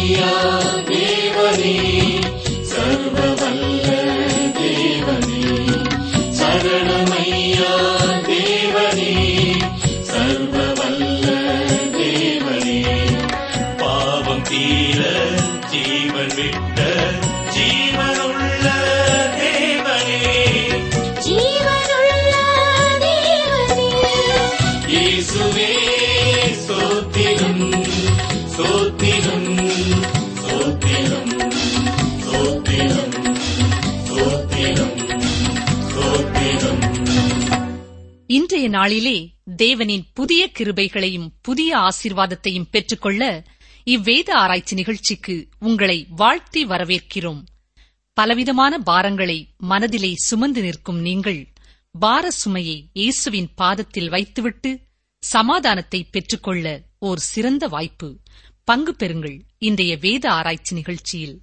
சரணமையா தேவனே சர்வ வல்ல தேவனே சரணமையா தேவனே சர்வ வல்ல தேவனே பாவம் தீர ஜீவன் விட்ட ஜீவனுள்ள தேவனே ஜீவனுள்ள தேவனே இயேசுவே சோத்திரம் சோத்திரம் சோத்திரம் சோத்திரம் சோத்திரம் சோத்திரம் இன்றைய நாளிலே தேவனின் புதிய கிருபைகளையும் புதிய ஆசீர்வாதத்தையும் பெற்றுக்கொள்ள இவ்வேத ஆராய்ச்சி நிகழ்ச்சிக்கு உங்களை வாழ்த்தி வரவேற்கிறோம் பலவிதமான பாரங்களை மனதிலே சுமந்து நிற்கும் நீங்கள் பார சுமையை இயேசுவின் பாதத்தில் வைத்துவிட்டு சமாதானத்தை பெற்றுக்கொள்ள ஓர் சிறந்த வாய்ப்பு பங்கு பெறுங்கள் இன்றைய வேத ஆராய்ச்சி நிகழ்ச்சியில்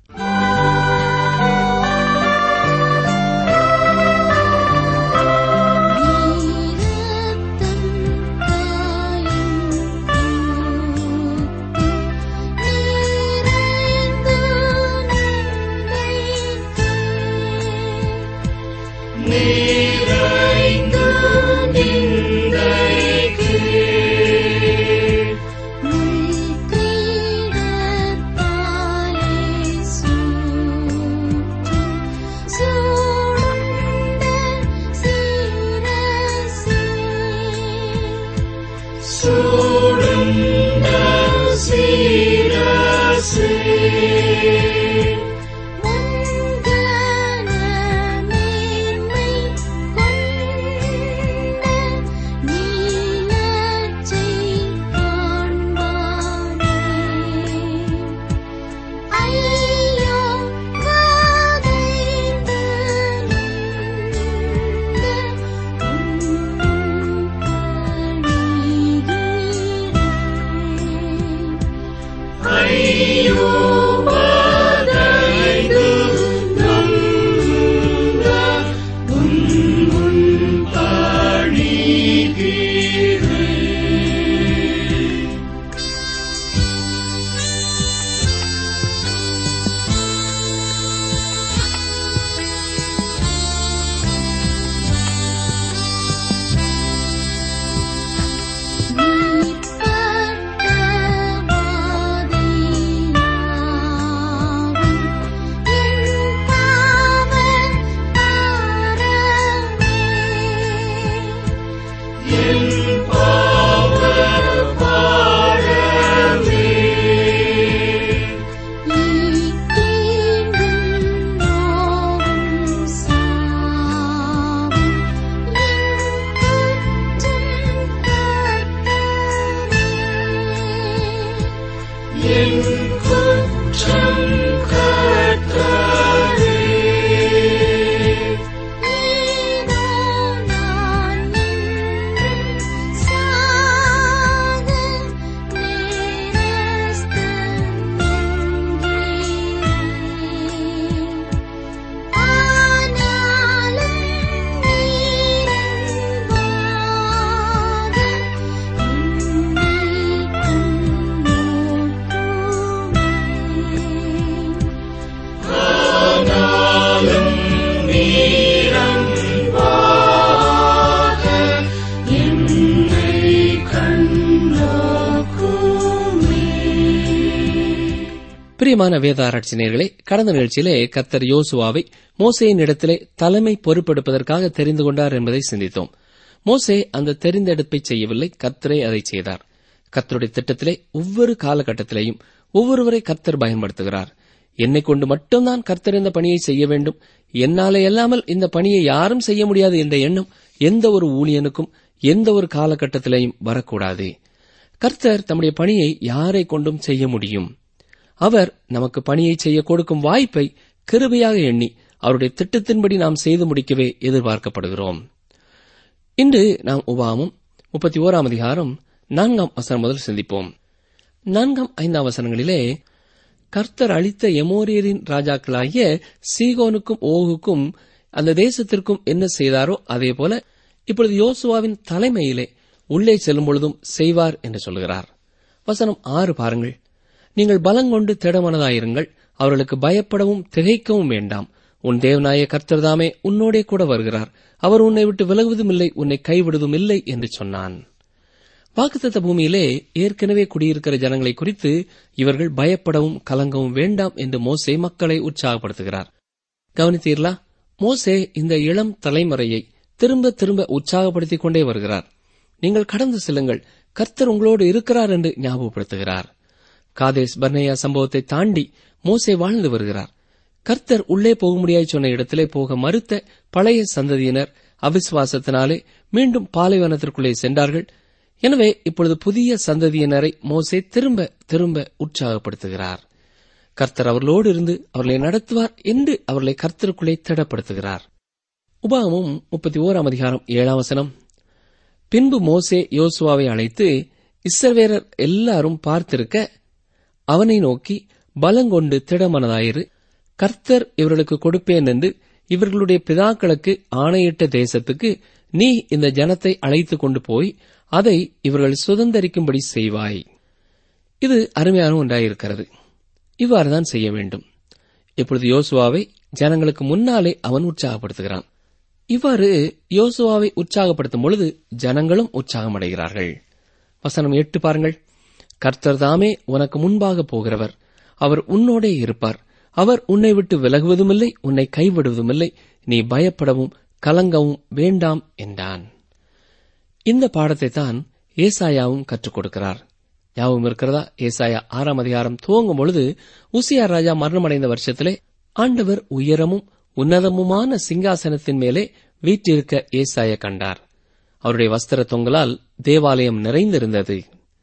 நீரத்தம் காயும் நீரைந்து நிறைந்து நிந்தைக்கு சூடுண்ட சீரசே ஐயோ காதைந்து ஐயோ பாதைந்து நொந்த உன் பணிகிறேன் என் பாவர் பாரமே என் குற்றம் கர்த்தரே ஆனாலும் நீரன்பாக என்னை கண்ணோக்குமே பிரியமான வேதாராய்ச்சி நேயர்களே கடந்த நிகழ்ச்சியிலே கர்த்தர் யோசுவாவை மோசேயின் இடத்திலே தலைமை பொறுப்பெடுப்பதற்காக தெரிந்து கொண்டார் என்பதை சிந்தித்தோம் மோசே அந்த தெரிந்தெடுப்பை செய்யவில்லை கர்த்தரே அதை செய்தார் கர்த்தருடைய திட்டத்திலே ஒவ்வொரு காலகட்டத்திலேயும் ஒவ்வொருவரை கர்த்தர் பயன்படுத்துகிறார் என்னை கொண்டு மட்டும்தான் கர்த்தர் இந்த பணியை செய்ய வேண்டும் என்னாலே அல்லாமல் இந்த பணியை யாரும் செய்ய முடியாது என்ற எண்ணம் எந்த ஒரு ஊழியனுக்கும் எந்த ஒரு காலகட்டத்திலேயும் வரக்கூடாது கர்த்தர் தம்முடைய பணியை யாரை கொண்டும் செய்ய முடியும் அவர் நமக்கு பணியை செய்ய கொடுக்கும் வாய்ப்பை கிருபையாக எண்ணி அவருடைய திட்டத்தின்படி நாம் செய்து முடிக்கவே எதிர்பார்க்கப்படுகிறோம் இன்று நாம் உபாமும் முப்பத்தி ஓராம் அதிகாரம் நான்காம் வசனம் முதல் சிந்திப்போம் நான்காம் ஐந்தாம் வசனங்களிலே கர்த்தர் அளித்த எமோரியரின் ராஜாக்களாகிய சீகோனுக்கும் ஓகுக்கும் அந்த தேசத்திற்கும் என்ன செய்தாரோ அதே போல இப்பொழுது யோசுவாவின் தலைமையிலே உள்ளே செல்லும் பொழுதும் செய்வார் என்று சொல்கிறார் வசனம் ஆறு பாருங்கள் நீங்கள் பலங்கொண்டு திடமனதாயிருங்கள் அவர்களுக்கு பயப்படவும் திகைக்கவும் வேண்டாம் உன் தேவனாய கர்த்தர்தாமே உன்னோடே கூட வருகிறார் அவர் உன்னை விட்டு விலகுவதும் இல்லை உன்னை கைவிடுவதும் இல்லை என்று சொன்னான் வாக்குத்தத்த பூமியிலே ஏற்கனவே குடியிருக்கிற ஜனங்களை குறித்து இவர்கள் பயப்படவும் கலங்கவும் வேண்டாம் என்று மோசே மக்களை உற்சாகப்படுத்துகிறார் கவனித்தீர்களா மோசே இந்த இளம் தலைமுறையை திரும்ப திரும்ப உற்சாகப்படுத்திக் கொண்டே வருகிறார் நீங்கள் கடந்து செல்லுங்கள் கர்த்தர் உங்களோடு இருக்கிறார் என்று ஞாபகப்படுத்துகிறார் காதேஸ் பர்னேயா சம்பவத்தை தாண்டி மோசே வாழ்ந்து வருகிறார் கர்த்தர் உள்ளே போக முடியாய் சொன்ன இடத்திலே போக மறுத்த பழைய சந்ததியினர் அவிசுவாசத்தினாலே மீண்டும் பாலைவனத்திற்குள்ளே சென்றார்கள் எனவே இப்பொழுது புதிய சந்ததியினரை மோசே திரும்ப திரும்ப உற்சாகப்படுத்துகிறார் கர்த்தர் அவர்களோடு இருந்து அவர்களை நடத்துவார் என்று அவர்களை கர்த்தருக்குள்ளே திடப்படுத்துகிறார் உபாகமும் முப்பத்தி ஓராம் அதிகாரம் ஏழாம் வசனம் பின்பு மோசே யோசுவாவை அழைத்து இஸ்ரவேலர் எல்லாரும் பார்த்திருக்க அவனை நோக்கி பலங்கொண்டு திடமனதாயிரு கர்த்தர் இவர்களுக்கு கொடுப்பேன் என்று இவர்களுடைய பிதாக்களுக்கு ஆணையிட்ட தேசத்துக்கு நீ இந்த ஜனத்தை அழைத்துக் கொண்டு போய் அதை இவர்கள் சுதந்தரிக்கும்படி செய்வாய் இது அருமையான ஒன்றாயிருக்கிறது இவ்வாறுதான் செய்ய வேண்டும் இப்பொழுது யோசுவாவை ஜனங்களுக்கு முன்னாலே அவன் உற்சாகப்படுத்துகிறான் இவ்வாறு யோசுவாவை உற்சாகப்படுத்தும் பொழுது ஜனங்களும் உற்சாகமடைகிறார்கள் வசனம் எட்டு பாருங்கள் கர்த்தர் தாமே உனக்கு முன்பாக போகிறவர் அவர் உன்னோடே இருப்பார் அவர் உன்னை விட்டு விலகுவதுமில்லை உன்னை கைவிடுவதுமில்லை நீ பயப்படவும் கலங்கவும் வேண்டாம் என்றான் இந்த பாடத்தை தான் ஏசாயாவும் கற்றுக் கொடுக்கிறார் ஞாபகம் இருக்கிறதா ஏசாயா ஆறாம் அதிகாரம் துவங்கும் பொழுது உசியா ராஜா மரணமடைந்த வருஷத்திலே ஆண்டவர் உயரமும் உன்னதமுமான சிங்காசனத்தின் மேலே வீற்றிருக்க ஏசாயா கண்டார் அவருடைய வஸ்திர தொங்கலால் தேவாலயம் நிறைந்திருந்தது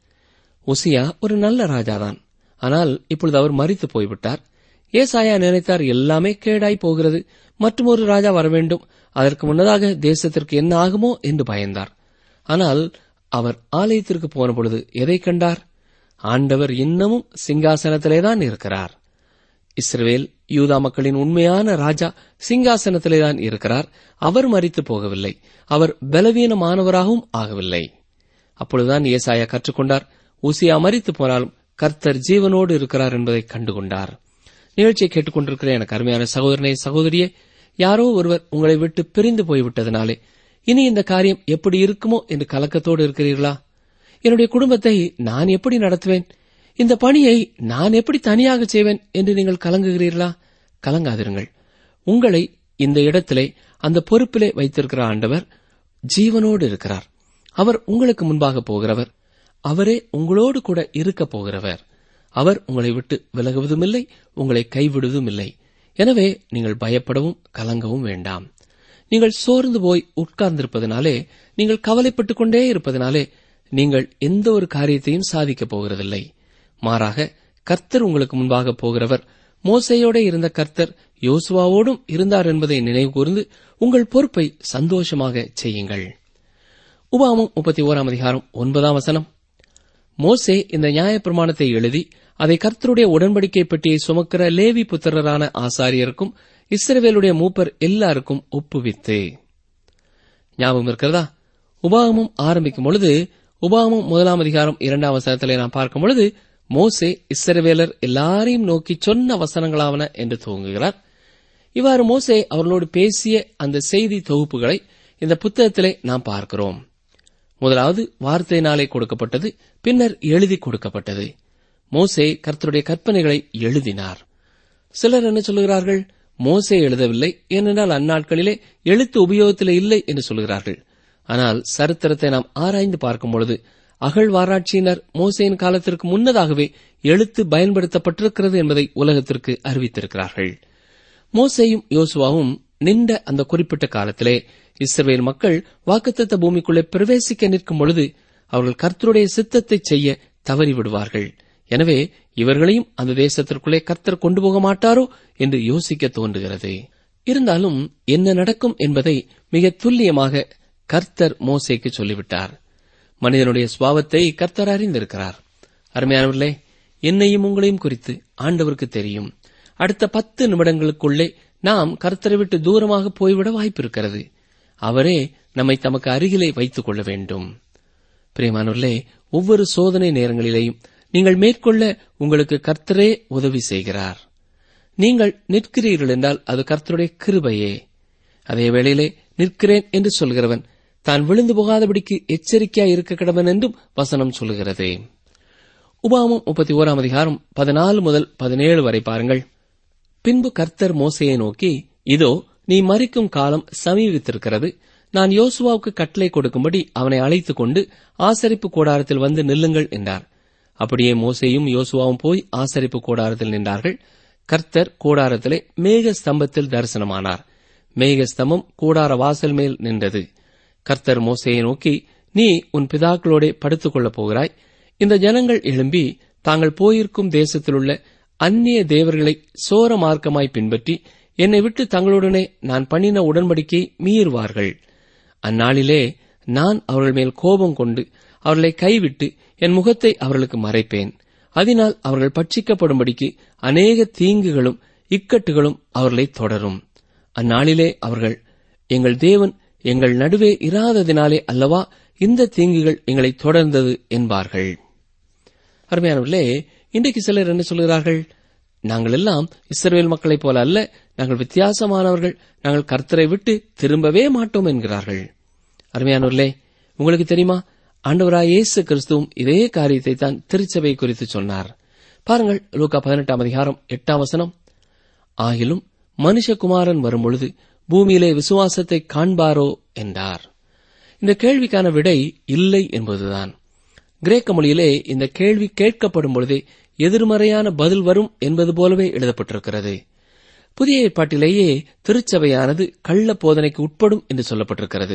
உசியா ஒரு நல்ல ராஜாதான் ஆனால் இப்பொழுது அவர் மறித்து போய்விட்டார் ஏசாயா நினைத்தார் எல்லாமே கேடாய் போகிறது மற்றும் ஒரு ராஜா வர வேண்டும் அதற்கு முன்னதாக தேசத்திற்கு என்ன ஆகுமோ என்று பயந்தார் ஆனால் அவர் ஆலயத்திற்கு போன பொழுது எதை கண்டார் ஆண்டவர் இன்னமும் சிங்காசனத்திலேதான் இருக்கிறார் இஸ்ரவேல் யூதா மக்களின் உண்மையான ராஜா சிங்காசனத்திலேதான் இருக்கிறார் அவர் மறித்து போகவில்லை அவர் பலவீனமானவராகவும் ஆகவில்லை அப்பொழுதுதான் ஏசாயா கற்றுக்கொண்டார் உசியா மறித்து போனாலும் கர்த்தர் ஜீவனோடு இருக்கிறார் என்பதை கண்டுகொண்டார் நிகழ்ச்சியை கேட்டுக்கொண்டிருக்கிற எனக்கு அருமையான சகோதரனே சகோதரியே யாரோ ஒருவர் உங்களை விட்டு பிரிந்து போய்விட்டதனாலே இனி இந்த காரியம் எப்படி இருக்குமோ என்று கலக்கத்தோடு இருக்கிறீர்களா என்னுடைய குடும்பத்தை நான் எப்படி நடத்துவேன் இந்த பணியை நான் எப்படி தனியாக செய்வேன் என்று நீங்கள் கலங்குகிறீர்களா கலங்காதிருங்கள் உங்களை இந்த இடத்திலே அந்த பொறுப்பிலே வைத்திருக்கிற ஆண்டவர் ஜீவனோடு இருக்கிறார் அவர் உங்களுக்கு முன்பாக போகிறவர் அவரே உங்களோடு கூட இருக்கப் போகிறவர் அவர் உங்களை விட்டு விலகுவதும் இல்லை உங்களை கைவிடுவதும் இல்லை எனவே நீங்கள் பயப்படவும் கலங்கவும் வேண்டாம் நீங்கள் சோர்ந்து போய் உட்கார்ந்திருப்பதனாலே நீங்கள் கவலைப்பட்டுக் கொண்டே இருப்பதனாலே நீங்கள் எந்த ஒரு காரியத்தையும் சாதிக்கப் போகிறதில்லை மாறாக கர்த்தர் உங்களுக்கு முன்பாக போகிறவர் மோசையோட இருந்த கர்த்தர் யோசுவாவோடும் இருந்தார் என்பதை நினைவு கூர்ந்து உங்கள் பொறுப்பை சந்தோஷமாக செய்யுங்கள் உபாமம் முப்பத்தி ஓராம் அதிகாரம் ஒன்பதாம் வசனம் மோசே இந்த நியாயப்பிரமாணத்தை எழுதி அதை கர்த்தருடைய உடன்படிக்கை பெட்டியை சுமக்கிற லேவி புத்திரரான ஆசாரியருக்கும் இஸ்ரவேலுடைய மூப்பர் எல்லாருக்கும் ஒப்புவித்து ஞாபகம் இருக்கிறதா உபாகமும் ஆரம்பிக்கும் பொழுது உபாகமும் முதலாம் அதிகாரம் இரண்டாம் வசனத்திலே நாம் பார்க்கும் பொழுது மோசே இஸ்ரவேலர் எல்லாரையும் நோக்கி சொன்ன வசனங்களாவன என்று துவங்குகிறார் இவ்வாறு மோசே அவர்களோடு பேசிய அந்த செய்தி தொகுப்புகளை இந்த புத்தகத்திலே நாம் பார்க்கிறோம் முதலாவது வார்த்தையினாலே கொடுக்கப்பட்டது பின்னர் எழுதி கொடுக்கப்பட்டது மோசே கர்த்தருடைய கற்பனைகளை எழுதினார் சிலர் என்ன சொல்லுகிறார்கள் மோசே எழுதவில்லை ஏனென்றால் அந்நாட்களிலே எழுத்து உபயோகத்தில் இல்லை என்று சொல்கிறார்கள் ஆனால் சரித்திரத்தை நாம் ஆராய்ந்து பார்க்கும் பொழுது அகழ்வாராய்ச்சியினர் மோசையின் காலத்திற்கு முன்னதாகவே எழுத்து பயன்படுத்தப்பட்டிருக்கிறது என்பதை உலகத்திற்கு அறிவித்திருக்கிறார்கள் மோசேயும் யோசுவாவும் நின்ற அந்த குறிப்பிட்ட காலத்திலே இஸ்ரவேல் மக்கள் வாக்குத்தத்த பூமிக்குள்ளே பிரவேசிக்க நிற்கும் பொழுது அவர்கள் கர்த்தருடைய சித்தத்தை செய்ய தவறிவிடுவார்கள் எனவே இவர்களையும் அந்த தேசத்திற்குள்ளே கர்த்தர் கொண்டு போக மாட்டாரோ என்று யோசிக்க தோன்றுகிறது இருந்தாலும் என்ன நடக்கும் என்பதை மிக துல்லியமாக கர்த்தர் மோசேக்கு சொல்லிவிட்டார் மனிதனுடைய சுவாவத்தை கர்த்தர் அறிந்திருக்கிறார் அருமையானவர்களே என்னையும் உங்களையும் குறித்து ஆண்டவருக்கு தெரியும் அடுத்த பத்து நிமிடங்களுக்குள்ளே நாம் கர்த்தரை விட்டு தூரமாக போய்விட வாய்ப்பிருக்கிறது அவரே நம்மை தமக்கு அருகிலே வைத்துக் கொள்ள வேண்டும் பிரியமானவர்களே ஒவ்வொரு சோதனை நேரங்களிலேயும் நீங்கள் மேற்கொள்ள உங்களுக்கு கர்த்தரே உதவி செய்கிறார் நீங்கள் நிற்கிறீர்கள் என்றால் அது கர்த்தருடைய கிருபையே அதே வேளையிலே நிற்கிறேன் என்று சொல்கிறவன் தான் விழுந்து போகாதபடிக்கு எச்சரிக்கையாய் இருக்க கடவன் என்றும் வசனம் சொல்கிறது உபாமம் முப்பத்தி ஓராம் அதிகாரம் பதினாலு முதல் பதினேழு வரை பாருங்கள் பின்பு கர்த்தர் மோசையை நோக்கி இதோ நீ மறிக்கும் காலம் சமீபித்திருக்கிறது நான் யோசுவாவுக்கு கட்டளை கொடுக்கும்படி அவனை அழைத்துக் கொண்டு ஆசரிப்பு கூடாரத்தில் வந்து நில்லுங்கள் என்றார் அப்படியே மோசேயும் யோசுவாவும் போய் ஆசரிப்பு கூடாரத்தில் நின்றார்கள் கர்த்தர் கூடாரத்திலே மேக ஸ்தம்பத்தில் தரிசனமானார் மேக ஸ்தம்பம் கூடார வாசல் மேல் நின்றது கர்த்தர் மோசையை நோக்கி நீ உன் பிதாக்களோடே படுத்துக் கொள்ளப் போகிறாய் இந்த ஜனங்கள் எழும்பி தாங்கள் போயிருக்கும் தேசத்திலுள்ள அந்நிய தேவர்களை சோர மார்க்கமாய் பின்பற்றி என்னை விட்டு தங்களுடனே நான் பண்ணின உடன்படிக்கை மீறுவார்கள் அந்நாளிலே நான் அவர்கள் மேல் கோபம் கொண்டு அவர்களை கைவிட்டு என் முகத்தை அவர்களுக்கு மறைப்பேன் அதனால் அவர்கள் பட்சிக்கப்படும்படிக்கு அநேக தீங்குகளும் இக்கட்டுகளும் அவர்களை தொடரும் அந்நாளிலே அவர்கள் எங்கள் தேவன் எங்கள் நடுவே இராததினாலே அல்லவா இந்த தீங்குகள் எங்களை தொடர்ந்தது என்பார்கள் அருமையானவர்களே இன்றைக்கு சிலர் என்ன சொல்கிறார்கள் நாங்கள் எல்லாம் இஸ்ரவேல் மக்களைப் போல அல்ல நாங்கள் வித்தியாசமானவர்கள் நாங்கள் கர்த்தரை விட்டு திரும்பவே மாட்டோம் என்கிறார்கள் அருமையானவர்களே உங்களுக்கு தெரியுமா ஆண்டவராய் இயேசு கிறிஸ்துவும் இதே காரியத்தை தான் திருச்சபை குறித்து சொன்னார் பாருங்கள் லூக்கா பதினெட்டாம் அதிகாரம் எட்டாம் வசனம் ஆகிலும் மனுஷகுமாரன் வரும்பொழுது பூமியிலே விசுவாசத்தை காண்பாரோ என்றார் இந்த கேள்விக்கான விடை இல்லை என்பதுதான் கிரேக்க மொழியிலே இந்த கேள்வி கேட்கப்படும் பொழுதே எதிர்மறையான பதில் வரும் என்பது போலவே எழுதப்பட்டிருக்கிறது புதிய ஏற்பாட்டிலேயே திருச்சபையானது கள்ள போதனைக்கு உட்படும் என்று சொல்லப்பட்டிருக்கிறது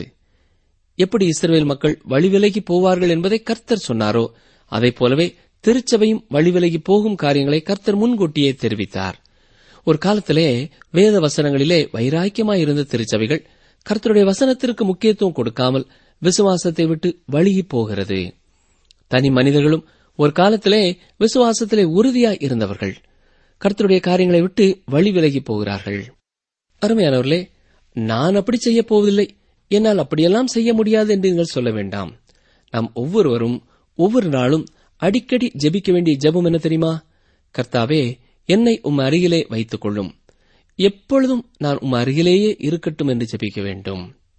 எப்படி இஸ்ரவேல் மக்கள் வழிவிலகி போவார்கள் என்பதை கர்த்தர் சொன்னாரோ அதைப் போலவே திருச்சபையும் வழிவிலகி போகும் காரியங்களை கர்த்தர் முன்கூட்டியே தெரிவித்தார் ஒரு காலத்திலே வேத வசனங்களிலே வைராக்கியமாயிருந்த திருச்சபைகள் கர்த்தருடைய வசனத்திற்கு முக்கியத்துவம் கொடுக்காமல் விசுவாசத்தை விட்டு வழுகி போகிறது தனி மனிதர்களும் ஒரு காலத்திலே விசுவாசத்திலே உறுதியாய் இருந்தவர்கள் கர்த்தருடைய காரியங்களை விட்டு வழி விலகி போகிறார்கள் அருமையானவர்களே நான் அப்படி செய்யப் போவதில்லை என்னால் அப்படியெல்லாம் செய்ய முடியாது என்று நீங்கள் சொல்ல வேண்டாம் நாம் ஒவ்வொருவரும் ஒவ்வொரு நாளும் அடிக்கடி ஜெபிக்க வேண்டிய ஜெபம் என்ன தெரியுமா கர்த்தாவே என்னை உம் அருகிலே வைத்துக் கொள்ளும் எப்பொழுதும் நான் உம் அருகிலேயே இருக்கட்டும் என்று ஜெபிக்க வேண்டும்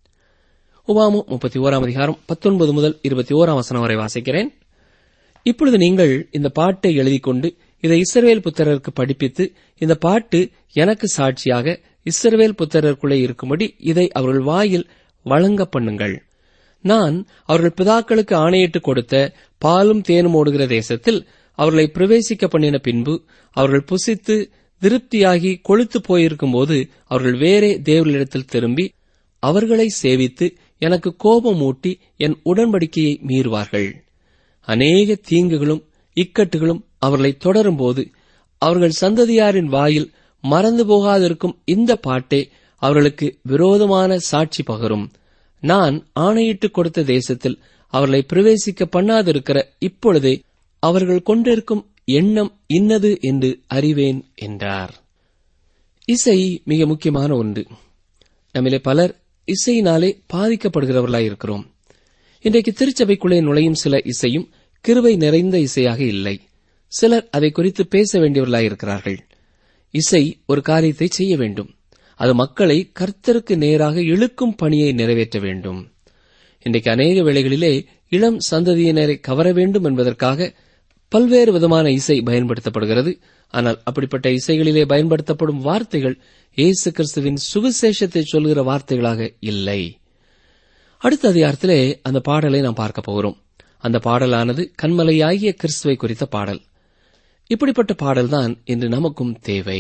உபாமு முப்பத்தி ஓராம் அதிகாரம் பத்தொன்பது முதல் இருபத்தி ஓராம் வசனம் வரை வாசிக்கிறேன் இப்பொழுது நீங்கள் இந்த பாட்டை எழுதிக் கொண்டு இதை இஸ்ரவேல் புத்திரருக்கு படிப்பித்து இந்த பாட்டு எனக்கு சாட்சியாக இஸ்ரவேல் புத்திரருக்குள்ளே இருக்கும்படி இதை அவர்கள் வாயில் வழங்க பண்ணுங்கள் நான் அவர்கள் பிதாக்களுக்கு ஆணையிட்டு கொடுத்த பாலும் தேனும் ஓடுகிற தேசத்தில் அவர்களை பிரவேசிக்க பண்ணின பின்பு அவர்கள் புசித்து திருப்தியாகி கொழுத்து போயிருக்கும்போது அவர்கள் வேறே தேவர்களிடத்தில் திரும்பி அவர்களை சேவித்து எனக்கு கோபம் ஊட்டி என் உடன்படிக்கையை மீறுவார்கள் அநேக தீங்குகளும் இக்கட்டுகளும் அவர்களை தொடரும்போது அவர்கள் சந்ததியாரின் வாயில் மறந்து போகாதிருக்கும் இந்த பாட்டே அவர்களுக்கு விரோதமான சாட்சி பகரும் நான் ஆணையிட்டு கொடுத்த தேசத்தில் அவர்களை பிரவேசிக்க பண்ணாதிருக்கிற இப்பொழுதே அவர்கள் கொண்டிருக்கும் எண்ணம் இன்னது என்று அறிவேன் என்றார் இசை மிக முக்கியமான ஒன்று நம்மிலே பலர் இசையினாலே பாதிக்கப்படுகிறவர்களாயிருக்கிறோம் இன்றைக்கு திருச்சபைக்குள்ளே நுழையும் சில இசையும் கிருபை நிறைந்த இசையாக இல்லை சிலர் அதை குறித்து பேச வேண்டியவர்களாயிருக்கிறார்கள் இசை ஒரு காரியத்தை செய்ய வேண்டும் அது மக்களை கர்த்தருக்கு நேராக இழுக்கும் பணியை நிறைவேற்ற வேண்டும் இன்றைக்கு அநேக வேளைகளிலே இளம் சந்ததியினரை கவர வேண்டும் என்பதற்காக பல்வேறு விதமான இசை பயன்படுத்தப்படுகிறது ஆனால் அப்படிப்பட்ட இசைகளிலே பயன்படுத்தப்படும் வார்த்தைகள் இயேசு கிறிஸ்துவின் சுவிசேஷத்தை சொல்கிற வார்த்தைகளாக இல்லை அடுத்த அதிகாரத்திலே அந்த பாடலை நாம் பார்க்க போகிறோம் அந்த பாடலானது கண்மலையாகிய கிறிஸ்துவை குறித்த பாடல் இப்படிப்பட்ட பாடல்தான் இன்று நமக்கும் தேவை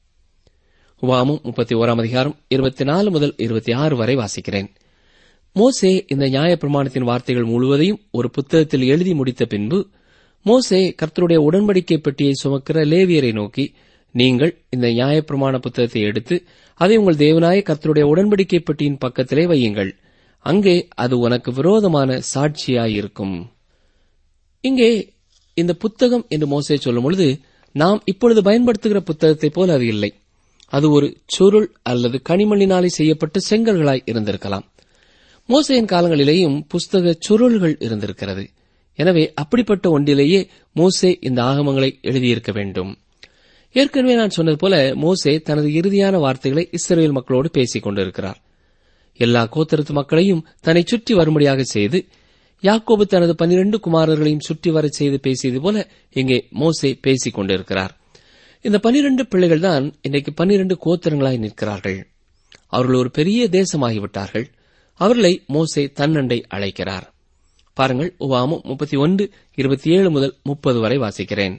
உவாமும் முப்பத்தி ஓராம் அதிகாரம் இருபத்தி நாலு முதல் இருபத்தி ஆறு வரை வாசிக்கிறேன் மோசே இந்த நியாயப்பிரமாணத்தின் வார்த்தைகள் முழுவதையும் ஒரு புத்தகத்தில் எழுதி முடித்த பின்பு மோசே கர்த்தருடைய உடன்படிக்கை பெட்டியை சுமக்கிற லேவியரை நோக்கி நீங்கள் இந்த நியாயப்பிரமாண புத்தகத்தை எடுத்து அதை உங்கள் தேவனாய கர்த்தருடைய உடன்படிக்கை பெட்டியின் பக்கத்திலே வையுங்கள் அங்கே அது உனக்கு விரோதமான சாட்சியாயிருக்கும் இங்கே இந்த புத்தகம் என்று மோசே சொல்லும் பொழுது நாம் இப்பொழுது பயன்படுத்துகிற புத்தகத்தைப் போல அது இல்லை அது ஒரு சுருள் அல்லது கனிமண்ணினாலே செய்யப்பட்ட செங்கல்களாய் இருந்திருக்கலாம் மோசையின் காலங்களிலேயும் புஸ்தக சுருள்கள் இருந்திருக்கிறது எனவே அப்படிப்பட்ட ஒன்றிலேயே மோசே இந்த ஆகமங்களை எழுதியிருக்க வேண்டும் ஏற்கனவே நான் சொன்னது போல மோசே தனது இறுதியான வார்த்தைகளை இஸ்ரேல் மக்களோடு பேசிக் கொண்டிருக்கிறார் எல்லா கோத்திரத்து மக்களையும் தன்னை சுற்றி வரும்படியாக செய்து யாக்கோபு தனது பனிரெண்டு குமாரர்களையும் சுற்றி வரச் செய்து பேசியது போல இங்கே மோசே பேசிக் கொண்டிருக்கிறார் இந்த பனிரெண்டு பிள்ளைகள் தான் இன்றைக்கு பனிரெண்டு கோத்திரங்களாய் நிற்கிறார்கள் அவர்கள் ஒரு பெரிய தேசமாகிவிட்டார்கள் அவர்களை மோசே தன்னண்டை அழைக்கிறார் பாருங்கள் உவாமம் முப்பத்தி ஒன்று இருபத்தி ஏழு முதல் முப்பது வரை வாசிக்கிறேன்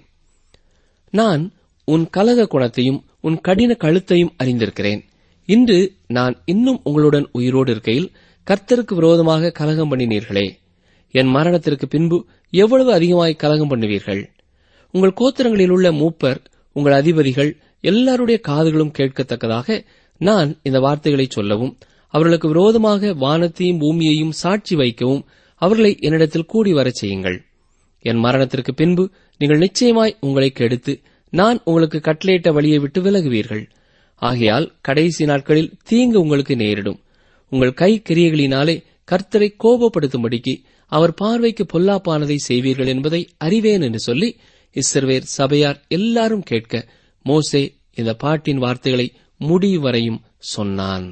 நான் உன் கலக குணத்தையும் உன் கடின கழுத்தையும் அறிந்திருக்கிறேன் இன்று நான் இன்னும் உங்களுடன் உயிரோடு இருக்கையில் கர்த்தருக்கு விரோதமாக கலகம் பண்ணினீர்களே என் மரணத்திற்கு பின்பு எவ்வளவு அதிகமாய் கலகம் பண்ணுவீர்கள் உங்கள் கோத்திரங்களில் உள்ள மூப்பர் உங்கள் அதிபதிகள் எல்லாருடைய காதுகளும் கேட்கத்தக்கதாக நான் இந்த வார்த்தைகளை சொல்லவும் அவர்களுக்கு விரோதமாக வானத்தையும் பூமியையும் சாட்சி வைக்கவும் அவர்களை என்னிடத்தில் கூடி வரச் செய்யுங்கள் என் மரணத்திற்கு பின்பு நீங்கள் நிச்சயமாய் உங்களை கெடுத்து நான் உங்களுக்கு கட்டளையிட்ட வழியை விட்டு விலகுவீர்கள் ஆகையால் கடைசி நாட்களில் தீங்கு உங்களுக்கு நேரிடும் உங்கள் கை கிரியைகளினாலே கர்த்தரை கோபப்படுத்தும்படிக்கு அவர் பார்வைக்கு பொல்லாப்பானதை செய்வீர்கள் என்பதை அறிவேன் என்று சொல்லி இஸ்ரவேர் சபையார் எல்லாரும் கேட்க மோசே இந்த பாட்டின் வார்த்தைகளை முடிவு வரையும் சொன்னான்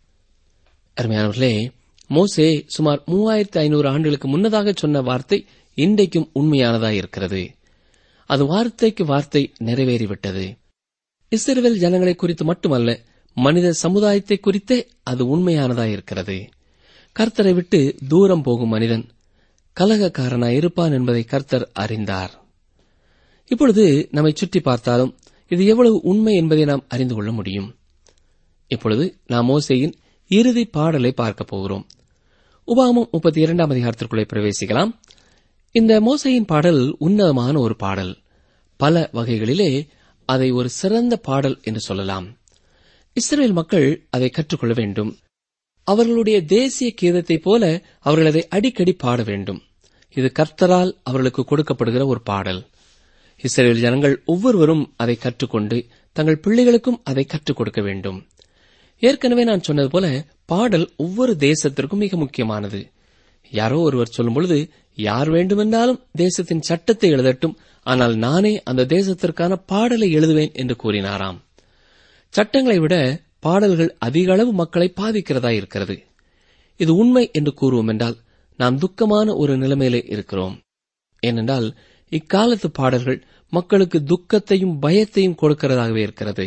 அருமையானவர்களே மோசே சுமார் மூவாயிரத்தி ஐநூறு ஆண்டுகளுக்கு முன்னதாக சொன்ன வார்த்தை இன்றைக்கும் உண்மையானதாய் இருக்கிறது அது வார்த்தைக்கு வார்த்தை நிறைவேறிவிட்டது இஸ்ரவேல் ஜனங்களை குறித்து மட்டுமல்ல மனித சமுதாயத்தை குறித்தே அது உண்மையானதாய் இருக்கிறது கர்த்தரை விட்டு தூரம் போகும் மனிதன் கலகக்காரனாய் இருப்பான் என்பதை கர்த்தர் அறிந்தார் இப்பொழுது நம்மை சுற்றி பார்த்தாலும் இது எவ்வளவு உண்மை என்பதை நாம் அறிந்து கொள்ள முடியும் இப்பொழுது நாம் மோசேயின் இறுதி பாடலை பார்க்கப் போகிறோம் உபாமம் முப்பத்தி இரண்டாம் அதிகாரத்திற்குள்ளே பிரவேசிக்கலாம் இந்த மோசையின் பாடல் உன்னதமான ஒரு பாடல் பல வகைகளிலே அதை ஒரு சிறந்த பாடல் என்று சொல்லலாம் இஸ்ரேல் மக்கள் அதை கற்றுக்கொள்ள வேண்டும் அவர்களுடைய தேசிய கீதத்தைப் போல அவர்கள் அதை அடிக்கடி பாட வேண்டும் இது கர்த்தரால் அவர்களுக்கு கொடுக்கப்படுகிற ஒரு பாடல் இஸ்ரேல் ஜனங்கள் ஒவ்வொருவரும் அதை கற்றுக்கொண்டு தங்கள் பிள்ளைகளுக்கும் அதை கற்றுக் கொடுக்க வேண்டும் ஏற்கனவே நான் சொன்னது போல பாடல் ஒவ்வொரு தேசத்திற்கும் மிக முக்கியமானது யாரோ ஒருவர் சொல்லும் பொழுது யார் வேண்டுமென்றாலும் தேசத்தின் சட்டத்தை எழுதட்டும் ஆனால் நானே அந்த தேசத்திற்கான பாடலை எழுதுவேன் என்று கூறினாராம் சட்டங்களை விட பாடல்கள் அதிக அளவு மக்களை பாதிக்கிறதா இருக்கிறது இது உண்மை என்று கூறுவோம் என்றால் நாம் துக்கமான ஒரு நிலைமையிலே இருக்கிறோம் ஏனென்றால் இக்காலத்து பாடல்கள் மக்களுக்கு துக்கத்தையும் பயத்தையும் கொடுக்கிறதாகவே இருக்கிறது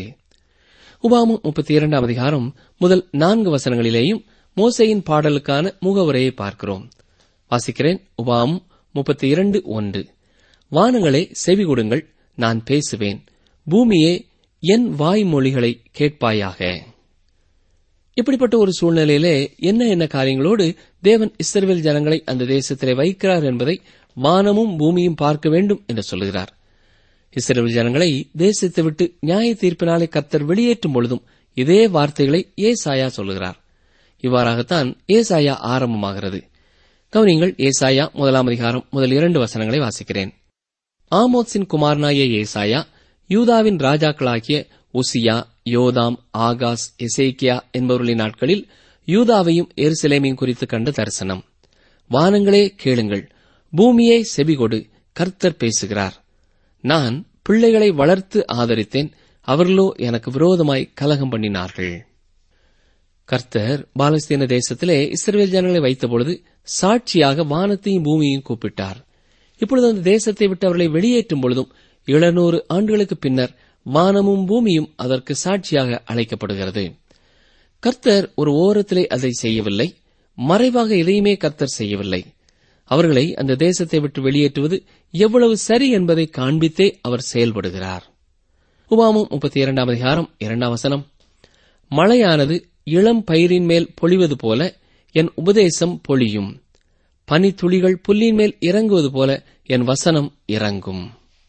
உபாமம் முப்பத்தி இரண்டாம் அதிகாரம் முதல் நான்கு வசனங்களிலேயும் மோசையின் பாடலுக்கான முகவுரையை பார்க்கிறோம் வாசிக்கிறேன் உபாமம் முப்பத்தி இரண்டு ஒன்று வானங்களே செவி கொடுங்கள் நான் பேசுவேன் பூமியே என் வாய்மொழிகளை கேட்பாயாக இப்படிப்பட்ட ஒரு சூழ்நிலையிலே என்ன என்ன காரியங்களோடு தேவன் இஸ்ரவேல் ஜனங்களை அந்த தேசத்திலே வைக்கிறார் என்பதை வானமும் பூமியும் பார்க்க வேண்டும் என்று சொல்லுகிறார் இஸ்ரவேல் ஜனங்களை தேசத்தை விட்டு நியாய தீர்ப்பினாலே கர்த்தர் வெளியேற்றும் பொழுதும் இதே வார்த்தைகளை ஏசாயா சொல்லுகிறார் இவ்வாறாகத்தான் ஏசாயா ஆரம்பமாகிறது கவனிங்கள் ஏசாயா முதலாம் அதிகாரம் முதல் இரண்டு வசனங்களை வாசிக்கிறேன் ஆமோத்ஸின் குமாரனாய ஏசாயா யூதாவின் ராஜாக்களாகிய உசியா யோதாம் ஆகாஸ் எசேக்கியா என்பவர்களின் நாட்களில் யூதாவையும் எருசலேமையும் குறித்து கண்ட தரிசனம் வானங்களே கேளுங்கள் பூமியை செபிகொடு கர்த்தர் பேசுகிறார் நான் பிள்ளைகளை வளர்த்து ஆதரித்தேன் அவர்களோ எனக்கு விரோதமாய் கலகம் பண்ணினார்கள் கர்த்தர் பாலஸ்தீன தேசத்திலே இஸ்ரேல் ஜனங்களை வைத்தபொழுது சாட்சியாக வானத்தையும் பூமியையும் கூப்பிட்டார் இப்பொழுது அந்த தேசத்தை விட்டு அவர்களை வெளியேற்றும் பொழுதும் எழுநூறு ஆண்டுகளுக்கு பின்னர் வானமும் பூமியும் அதற்கு சாட்சியாக அழைக்கப்படுகிறது கர்த்தர் ஒரு ஓரத்திலே அதை செய்யவில்லை மறைவாக எதையுமே கர்த்தர் செய்யவில்லை அவர்களை அந்த தேசத்தை விட்டு வெளியேற்றுவது எவ்வளவு சரி என்பதை காண்பித்தே அவர் செயல்படுகிறார் உபாமம் முப்பத்தி இரண்டாம் அதிகாரம் இரண்டாம் வசனம் மழையானது இளம் பயிரின் மேல் பொழிவது போல என் உபதேசம் பொழியும் பனித்துளிகள் புல்லின் மேல் இறங்குவது போல என் வசனம் இறங்கும்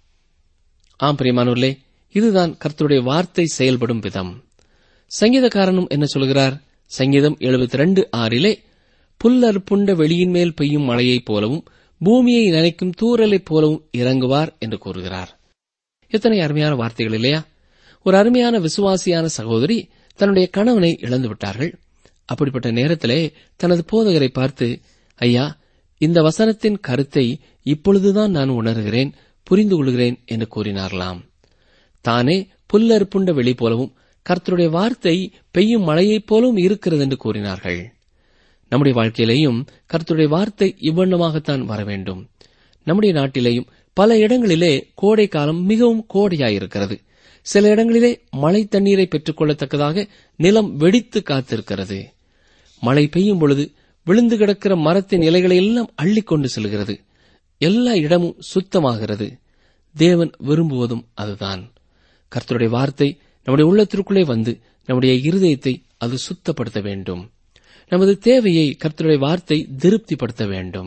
ஆம் பிரியமானூர்லே இதுதான் கர்த்தருடைய வார்த்தை செயல்படும் விதம் சங்கீதக்காரனும் என்ன சொல்கிறார் சங்கீதம் எழுபத்தி ரெண்டு ஆறிலே புல்லறுப்புண்ட வெளியின் மேல் பெய்யும் மழையைப் போலவும் பூமியை நனைக்கும் தூறலைப் போலவும் இறங்குவார் என்று கூறுகிறார் எத்தனை அருமையான வார்த்தைகள் இல்லையா ஒரு அருமையான விசுவாசியான சகோதரி தன்னுடைய கணவனை இழந்து விட்டார்கள் அப்படிப்பட்ட நேரத்திலே தனது போதகரை பார்த்து ஐயா இந்த வசனத்தின் கருத்தை இப்பொழுதுதான் நான் உணர்கிறேன் புரிந்து கொள்கிறேன் என்று கூறினார்களாம் தானே புல்லறுப்புண்ட வெளி போலவும் கர்த்தருடைய வார்த்தை பெய்யும் மழையைப் போலவும் இருக்கிறது என்று கூறினார்கள் நம்முடைய வாழ்க்கையிலேயும் கர்த்தருடைய வார்த்தை இவ்வண்ணமாகத்தான் வர வேண்டும் நம்முடைய நாட்டிலேயும் பல இடங்களிலே கோடை காலம் மிகவும் கோடையாயிருக்கிறது சில இடங்களிலே மழை தண்ணீரை பெற்றுக்கொள்ளத்தக்கதாக நிலம் வெடித்து காத்திருக்கிறது மழை பெய்யும் பொழுது விழுந்து கிடக்கிற மரத்தின் இலைகளை எல்லாம் அள்ளிக்கொண்டு செல்கிறது எல்லா இடமும் சுத்தமாகிறது தேவன் விரும்புவதும் அதுதான் கர்த்தருடைய வார்த்தை நம்முடைய உள்ளத்திற்குள்ளே வந்து நம்முடைய இருதயத்தை அது சுத்தப்படுத்த வேண்டும் நமது தேவையை கர்த்தருடைய வார்த்தை திருப்திப்படுத்த வேண்டும்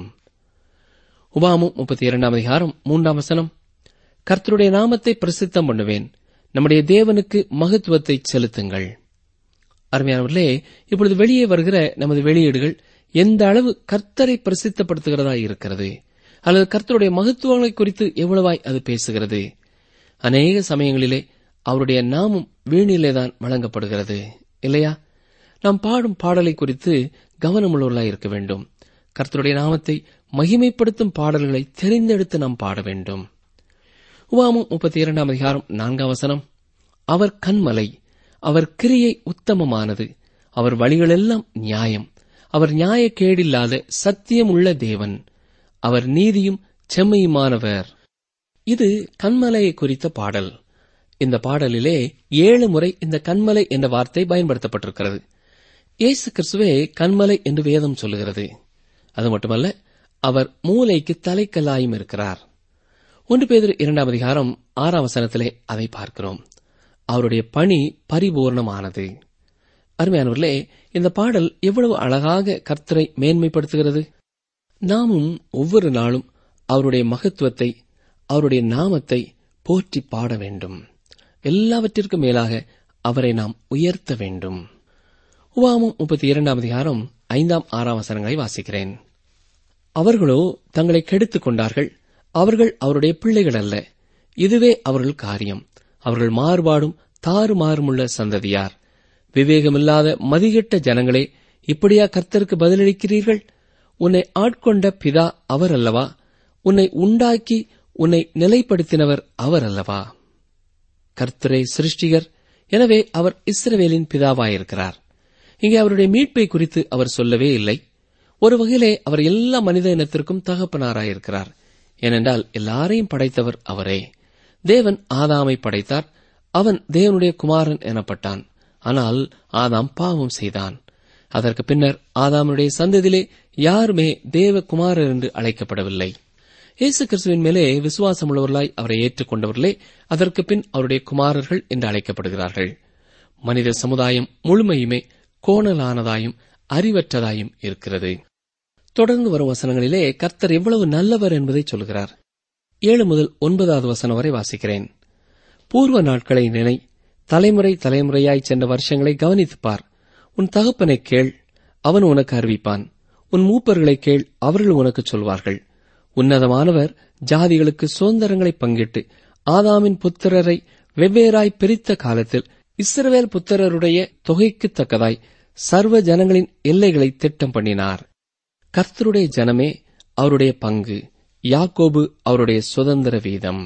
உபாமம் முப்பத்தி இரண்டாம் அதிகாரம் மூன்றாம் வசனம் கர்த்தருடைய நாமத்தை பிரசித்தம் பண்ணுவேன் நம்முடைய தேவனுக்கு மகத்துவத்தை செலுத்துங்கள் அருமையானவர்களே இப்பொழுது வெளியே வருகிற நமது வெளியீடுகள் எந்த அளவு கர்த்தரை பிரசித்தப்படுத்துகிறதா இருக்கிறது அல்லது கர்த்தருடைய மகத்துவங்களை குறித்து எவ்வளவாய் அது பேசுகிறது அநேக சமயங்களிலே அவருடைய நாமம் வீணிலேதான் வழங்கப்படுகிறது இல்லையா நாம் பாடும் பாடலை குறித்து கவனமுள்ளவர்களாய் இருக்க வேண்டும் கர்த்தருடைய நாமத்தை மகிமைப்படுத்தும் பாடல்களை தெரிந்தெடுத்து நாம் பாட வேண்டும் உவாமம் முப்பத்தி இரண்டாம் அதிகாரம் நான்காம் வசனம் அவர் கண்மலை அவர் கிரியை உத்தமமானது அவர் வழிகளெல்லாம் நியாயம் அவர் நியாயக்கேடில்லாத சத்தியம் உள்ள தேவன் அவர் நீதியும் செம்மையுமானவர் இது கண்மலையை குறித்த பாடல் இந்த பாடலிலே ஏழு முறை இந்த கண்மலை என்ற வார்த்தை பயன்படுத்தப்பட்டிருக்கிறது இயேசு கிறிஸ்துவே கண்மலை என்று வேதம் சொல்லுகிறது அது மட்டுமல்ல அவர் மூளைக்கு தலைக்கல்லாயும் இருக்கிறார் ஒன்று பேதர் இரண்டாம் அதிகாரம் ஆறாம் வசனத்திலே அதை பார்க்கிறோம் அவருடைய பணி பரிபூர்ணமானது அருமையானவர்களே இந்த பாடல் எவ்வளவு அழகாக கர்த்தரை மேன்மைப்படுத்துகிறது நாமும் ஒவ்வொரு நாளும் அவருடைய மகத்துவத்தை அவருடைய நாமத்தை போற்றி பாட வேண்டும் எல்லாவற்றிற்கும் மேலாக அவரை நாம் உயர்த்த வேண்டும் உவாமம் முப்பத்தி இரண்டாம் அதிகாரம் ஐந்தாம் ஆறாம் வசனங்களை வாசிக்கிறேன் அவர்களோ தங்களை கெடுத்துக் கொண்டார்கள் அவர்கள் அவருடைய பிள்ளைகள் அல்ல இதுவே அவர்கள் காரியம் அவர்கள் மாறுபாடும் தாறுமாறுமுள்ள சந்ததியார் விவேகமில்லாத மதிகெட்ட ஜனங்களே இப்படியா கர்த்தருக்கு பதிலளிக்கிறீர்கள் உன்னை ஆட்கொண்ட பிதா அவர் அல்லவா உன்னை உண்டாக்கி உன்னை நிலைப்படுத்தினவர் அவர் அல்லவா கர்த்தரே சிருஷ்டிகர் எனவே அவர் இஸ்ரவேலின் பிதாவாயிருக்கிறார் இங்கே அவருடைய மீட்பை குறித்து அவர் சொல்லவே இல்லை ஒரு வகையிலே அவர் எல்லா மனித இனத்திற்கும் தகப்பனாராயிருக்கிறார் ஏனென்றால் எல்லாரையும் படைத்தவர் அவரே தேவன் ஆதாமை படைத்தார் அவன் தேவனுடைய குமாரன் எனப்பட்டான் ஆனால் ஆதாம் பாவம் செய்தான் அதற்கு பின்னர் ஆதாமுடைய சந்ததியிலே யாருமே தேவகுமாரர் என்று அழைக்கப்படவில்லை இயேசு கிறிஸ்துவின் மேலே விசுவாசம் உள்ளவர்களாய் அவரை ஏற்றுக்கொண்டவர்களே அதற்கு பின் அவருடைய குமாரர்கள் என்று அழைக்கப்படுகிறார்கள் மனித சமுதாயம் முழுமையுமே கோணலானதாயும் அறிவற்றதாயும் இருக்கிறது தொடர்ந்து வரும் வசனங்களிலே கர்த்தர் எவ்வளவு நல்லவர் என்பதை சொல்கிறார் ஏழு முதல் ஒன்பதாவது வசனம் வரை வாசிக்கிறேன் பூர்வ நாட்களை நினை தலைமுறை தலைமுறையாய் சென்ற வருஷங்களை கவனித்துப் பார் உன் தகப்பனை கேள் அவன் உனக்கு அறிவிப்பான் உன் மூப்பர்களை கேள் அவர்கள் உனக்கு சொல்வார்கள் உன்னதமானவர் ஜாதிகளுக்கு சுதந்திரங்களை பங்கிட்டு ஆதாமின் புத்திரரை வெவ்வேறாய் பிரித்த காலத்தில் இஸ்ரவேல் புத்திரருடைய தொகைக்கு தக்கதாய் சர்வ ஜனங்களின் எல்லைகளை திட்டம் பண்ணினார் கர்த்தருடைய ஜனமே அவருடைய பங்கு யாக்கோபு அவருடைய சுதந்திர வீதம்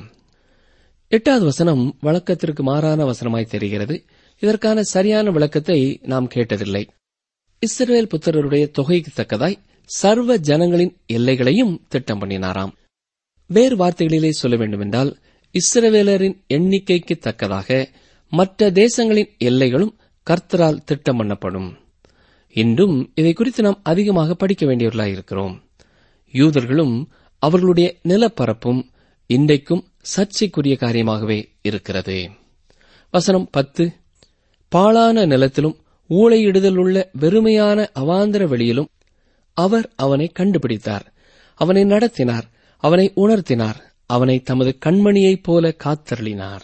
எட்டாவது வசனம் வழக்கத்திற்கு மாறான வசனமாய் தெரிகிறது இதற்கான சரியான விளக்கத்தை நாம் கேட்டதில்லை இஸ்ரவேல் புத்திரருடைய தொகைக்கு தக்கதாய் சர்வ ஜனங்களின் எல்லைகளையும் திட்டம் பண்ணினாராம் வேறு வார்த்தைகளிலே சொல்ல வேண்டுமென்றால் இஸ்ரவேலரின் எண்ணிக்கைக்கு தக்கதாக மற்ற தேசங்களின் எல்லைகளும் கர்த்தரால் திட்டம் பண்ணப்படும் இன்றும் இதை குறித்து நாம் அதிகமாக படிக்க வேண்டியவர்களாயிருக்கிறோம் யூதர்களும் அவர்களுடைய நிலப்பரப்பும் இன்றைக்கும் சர்ச்சைக்குரிய காரியமாகவே இருக்கிறது வசனம் பத்து பாழான நிலத்திலும் ஊழையிடுதலுள்ள வெறுமையான அவாந்தர வெளியிலும் அவர் அவனை கண்டுபிடித்தார் அவனை நடத்தினார் அவனை உணர்த்தினார் அவனை தமது கண்மணியைப் போல காத்தருளினார்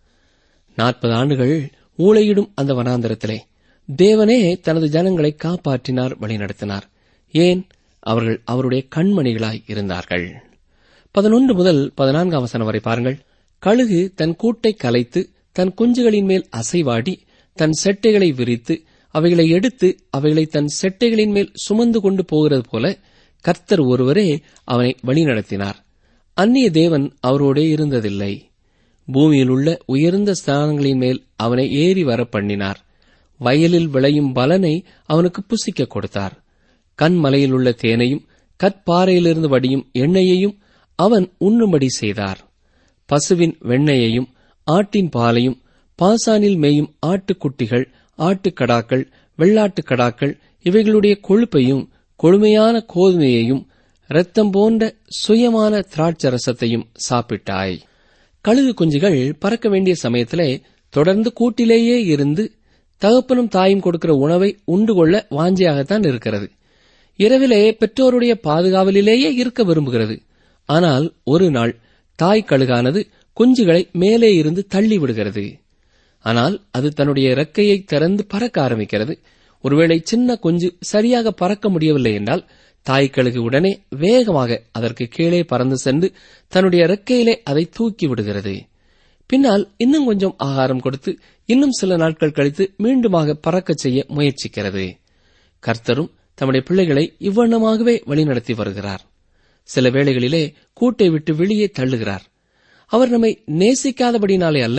நாற்பது ஆண்டுகள் ஊழையிடும் அந்த வனாந்தரத்திலே தேவனே தனது ஜனங்களை காப்பாற்றினார் வழிநடத்தினார் ஏன் அவர்கள் அவருடைய கண்மணிகளாய் இருந்தார்கள் பதினொன்று முதல் பதினான்காம் வசனம் வரை பாருங்கள் கழுகு தன் கூட்டை கலைத்து தன் குஞ்சுகளின் மேல் அசைவாடி தன் செட்டைகளை விரித்து அவைகளை எடுத்து அவைகளை தன் செட்டைகளின் மேல் சுமந்து கொண்டு போகிறது போல கர்த்தர் ஒருவரே அவனை வழிநடத்தினார் அந்நிய தேவன் அவரோடே இருந்ததில்லை பூமியில் உள்ள உயர்ந்த ஸ்தானங்களின் மேல் அவனை ஏறி வர பண்ணினார் வயலில் விளையும் பலனை அவனுக்கு புசிக்க கொடுத்தார் கண்மலையில் உள்ள தேனையும் கற்பாறையிலிருந்து வடியும் எண்ணெயையும் அவன் உண்ணும்படி செய்தார் பசுவின் வெண்ணெயையும் ஆட்டின் பாலையும் பாசானில் மேயும் ஆட்டுக்குட்டிகள் ஆட்டுக்கடாக்கள் வெள்ளாட்டுக்கடாக்கள் இவைகளுடைய கொழுப்பையும் கொழுமையான கோதுமையையும் இரத்தம் போன்ற சுயமான திராட்சரசத்தையும் சாப்பிட்டாய் கழுகு குஞ்சுகள் பறக்க வேண்டிய சமயத்திலே தொடர்ந்து கூட்டிலேயே இருந்து தகப்பனும் தாயும் கொடுக்கிற உணவை உண்டு கொள்ள வாஞ்சியாகத்தான் இருக்கிறது இரவிலே பெற்றோருடைய பாதுகாவலிலேயே இருக்க விரும்புகிறது ஆனால் ஒரு நாள் தாய் கழுகானது குஞ்சுகளை மேலே இருந்து தள்ளி விடுகிறது ஆனால் அது தன்னுடைய இறக்கையை திறந்து பறக்க ஆரம்பிக்கிறது ஒருவேளை சின்ன குஞ்சு சரியாக பறக்க முடியவில்லை என்றால் தாய் கழுகு உடனே வேகமாக அதற்கு கீழே பறந்து சென்று தன்னுடைய இறக்கையிலே அதை தூக்கி விடுகிறது பின்னால் இன்னும் கொஞ்சம் ஆகாரம் கொடுத்து இன்னும் சில நாட்கள் கழித்து மீண்டுமாக பறக்கச் செய்ய முயற்சிக்கிறது கர்த்தரும் தம்முடைய பிள்ளைகளை இவ்வண்ணமாகவே வழிநடத்தி வருகிறார் சில வேளைகளிலே கூட்டை விட்டு வெளியே தள்ளுகிறார் அவர் நம்மை நேசிக்காதபடினாலே அல்ல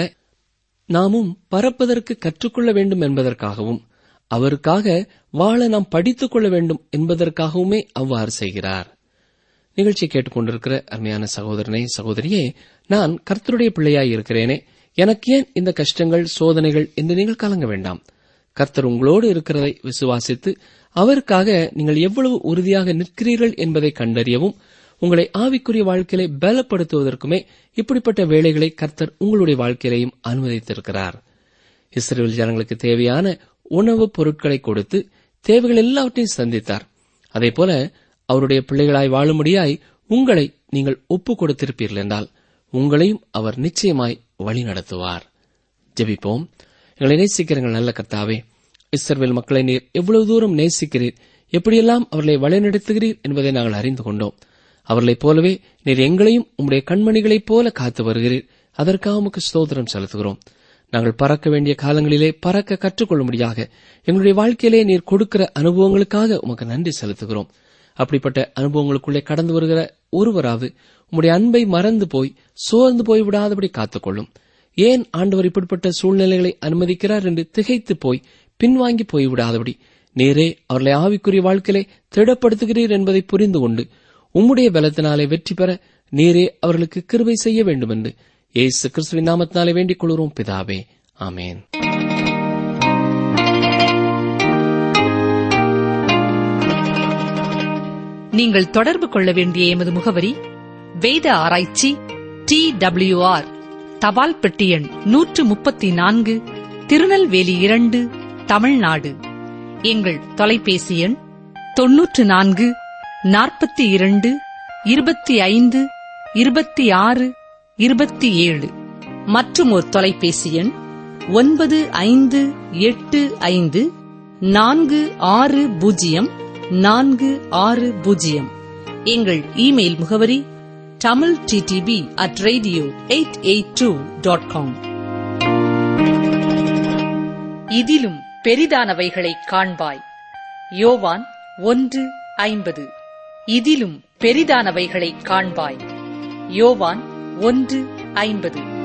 நாமும் பறப்பதற்கு கற்றுக்கொள்ள வேண்டும் என்பதற்காகவும் அவருக்காக வாழ நாம் படித்துக் கொள்ள வேண்டும் என்பதற்காகவுமே அவ்வாறு செய்கிறார் நிகழ்ச்சி கேட்டுக்கொண்டிருக்கிற அருமையான சகோதரனே சகோதரியே நான் கர்த்தருடைய பிள்ளையாய் இருக்கிறேனே எனக்கு ஏன் இந்த கஷ்டங்கள் சோதனைகள் என்று நீங்கள் கலங்க வேண்டாம் கர்த்தர் உங்களோடு இருக்கிறதை விசுவாசித்து அவருக்காக நீங்கள் எவ்வளவு உறுதியாக நிற்கிறீர்கள் என்பதை கண்டறியவும் உங்களை ஆவிக்குரிய வாழ்க்கையிலே பலப்படுத்துவதற்குமே இப்படிப்பட்ட வேலைகளை கர்த்தர் உங்களுடைய வாழ்க்கையிலையும் அனுமதித்திருக்கிறார் இஸ்ரேல் ஜனங்களுக்கு தேவையான உணவுப் பொருட்களை கொடுத்து தேவைகள் எல்லாவற்றையும் சந்தித்தார் அதேபோல அவருடைய பிள்ளைகளாய் வாழும்படியாய் உங்களை நீங்கள் ஒப்புக் கொடுத்திருப்பீர்கள் என்றால் உங்களையும் அவர் நிச்சயமாய் வழி நடத்துவார் ஜெபிப்போம் எங்களை நேசிக்கிறங்கள் நல்ல கர்த்தாவே இஸ்ரவேல் மக்களை நீர் எவ்வளவு தூரம் நேசிக்கிறீர் எப்படியெல்லாம் அவர்களை வழிநடத்துகிறீர் என்பதை நாங்கள் அறிந்து கொண்டோம் அவர்களைப் போலவே நீர் எங்களையும் உம்முடைய கண்மணிகளைப் போல காத்து வருகிறீர் அதற்காக உமக்கு ஸ்தோத்திரம் செலுத்துகிறோம் நாங்கள் பறக்க வேண்டிய காலங்களிலே பறக்க கற்றுக்கொள்ளும்படியாக எங்களுடைய வாழ்க்கையிலே நீர் கொடுக்கிற அனுபவங்களுக்காக உமக்கு நன்றி செலுத்துகிறோம் அப்படிப்பட்ட அனுபவங்களுக்குள்ளே கடந்து வருகிற ஒருவராவது உம்முடைய அன்பை மறந்து போய் சோர்ந்து போய் விடாதபடி காத்துக்கொள்ளும் ஏன் ஆண்டவர் இப்படிப்பட்ட சூழ்நிலைகளை அனுமதிக்கிறார் என்று திகைத்து போய் பின்வாங்கி போய்விடாதபடி நேரே அவர்களை ஆவிக்குரிய வாழ்க்கையிலே திடப்படுத்துகிறீர் என்பதை புரிந்து கொண்டு உம்முடைய பலத்தினாலே வெற்றி பெற நீரே அவர்களுக்கு கிருபை செய்ய வேண்டும் என்று இயேசு கிறிஸ்துவின் நாமத்தினாலே வேண்டிக் கொள்கிறோம் பிதாவே ஆமேன் நீங்கள் தொடர்பு கொள்ள வேண்டிய எமது முகவரி வேத ஆராய்ச்சி டி ஆர் தபால் பெட்டி எண் நூற்று முப்பத்தி நான்கு திருநெல்வேலி இரண்டு தமிழ்நாடு எங்கள் தொலைபேசி எண் தொன்னூற்று நான்கு நாற்பத்தி இரண்டு இருபத்தி ஐந்து இருபத்தி ஆறு இருபத்தி ஏழு மற்றும் ஒரு தொலைபேசி எண் ஒன்பது ஐந்து எட்டு ஐந்து நான்கு ஆறு பூஜ்ஜியம் நான்கு ஆறு பூஜ்ஜியம் எங்கள் இமெயில் முகவரி Tamil DTP at radio eight eight two dot com இதிலும் பெரிதானவைகளை காண்பாய் யோவான் ஒன்று ஐம்பது இதிலும் பெரிதானவைகளை காண்பாய் யோவான் ஒன்று ஐம்பது